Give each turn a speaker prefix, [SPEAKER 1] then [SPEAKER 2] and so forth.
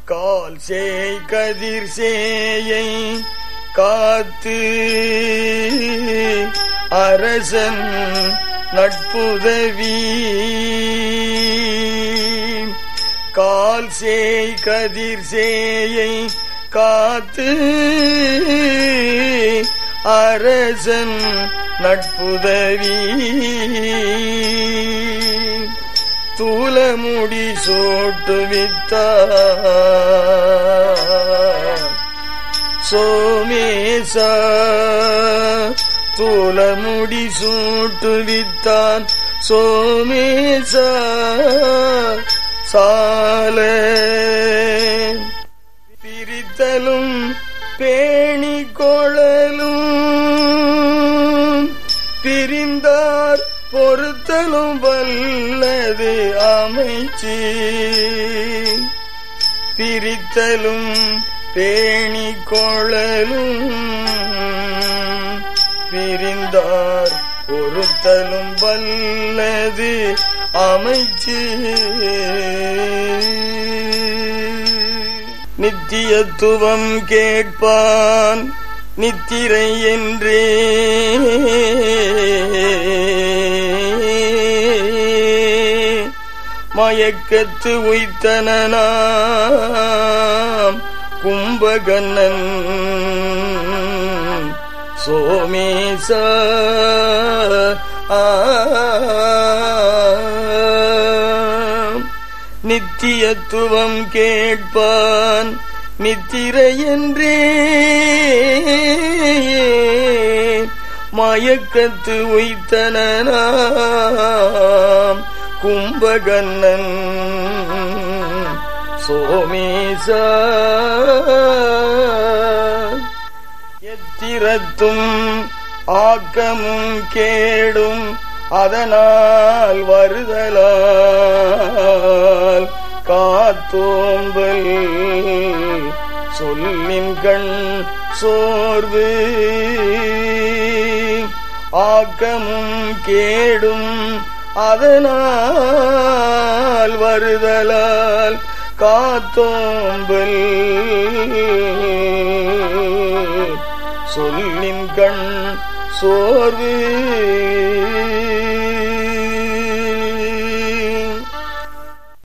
[SPEAKER 1] கால் சேய் கதிர் சேயை காத்து அரசன் நட்புதவி கால் சேய் கதிர் சேயை காத்து அரசன் நட்புதவி தூலமுடி சோட்டுவித்தார் சோமேச தூலமுடி சூட்டுவித்தான் சோமேச சால பிரித்தலும் பேணி கொழலும் பிரிந்தார் பொறுத்தலும் வல்லது அமைச்சி பிரித்தலும் பேணி கொழலும் பிரிந்தார் பொறுத்தலும் வல்லது அமைச்சு நித்தியத்துவம் கேட்பான் நித்திரை என்றே மயக்கத்து உய்த்தனாம் கும்பகண்ணன் சோமேச நித்தியத்துவம் கேட்பான் நித்திரையென்றே மயக்கத்து உய்த்தனாம் கும்பகண்ணன் சோமேச எத்திரத்தும் ஆக்கமும் கேடும் அதனால் வருதலால் காத்தோம்பல் சொல்லின் கண் சோர்வு ஆக்கமும் கேடும் அதனால் வருதலால் காத்தோம்பல் சொல்லின் கண் சோர்வு